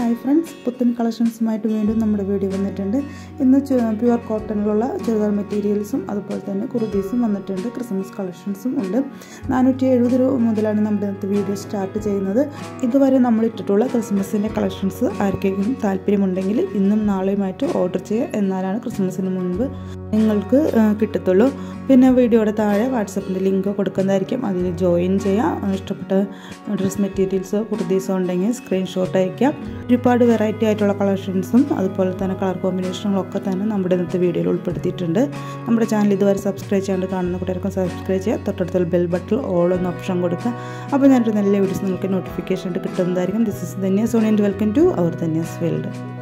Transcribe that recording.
hi friends പുത്തൻ കളക്ഷൻസുമായിട്ട് വീണ്ടും നമ്മുടെ വീഡിയോ വന്നിട്ടുണ്ട് ഇന്ന് പ്യുവർ കോട്ടണിലുള്ള ചുരിദാർ മെറ്റീരിയൽസും അതുപോലെ തന്നെ കുർത്തീസും വന്നിട്ടുണ്ട് ക്രിസ്മസ് കളക്ഷൻസും ഉണ്ട് നാനൂറ്റി എഴുപത് രൂപ മുതലാണ് നമ്മുടെ ഇന്നത്തെ വീഡിയോ സ്റ്റാർട്ട് ചെയ്യുന്നത് ഇതുവരെ നമ്മൾ ഇട്ടിട്ടുള്ള ക്രിസ്മസിൻ്റെ കളക്ഷൻസ് ആർക്കെങ്കിലും താല്പര്യമുണ്ടെങ്കിൽ ഇന്നും നാളെയുമായിട്ട് ഓർഡർ ചെയ്യുക എന്നാലാണ് ക്രിസ്മസിന് മുൻപ് നിങ്ങൾക്ക് കിട്ടത്തുള്ളൂ പിന്നെ വീഡിയോയുടെ താഴെ വാട്സപ്പിൻ്റെ ലിങ്ക് കൊടുക്കുന്നതായിരിക്കും അതിൽ ജോയിൻ ചെയ്യാം ഇഷ്ടപ്പെട്ട ഡ്രസ് മെറ്റീരിയൽസോ കുർത്തീസോ ഉണ്ടെങ്കിൽ സ്ക്രീൻഷോട്ട് അയക്കാം ഒരുപാട് വെറൈറ്റി ആയിട്ടുള്ള കളക്ഷൻസും അതുപോലെ തന്നെ കളർ കോമ്പിനേഷനുകളൊക്കെ തന്നെ നമ്മുടെ ഇന്നത്തെ വീഡിയോയിൽ ഉൾപ്പെടുത്തിയിട്ടുണ്ട് നമ്മുടെ ചാനൽ ഇതുവരെ സബ്സ്ക്രൈബ് ചെയ്യാണ്ട് കാണുന്ന കൂട്ടുകാർക്കും സബ്സ്ക്രൈബ് ചെയ്യുക തൊട്ടടുത്തുള്ള ബെൽ ബട്ടൺ ഓൾ എന്ന ഓപ്ഷൻ കൊടുക്കുക അപ്പോൾ ഞാനൊരു നല്ല വീഡിയോസ് നിങ്ങൾക്ക് നോട്ടിഫിക്കേഷൻ കിട്ടുന്നതായിരിക്കും this is Dhanya Soni and welcome to our Dhanya's world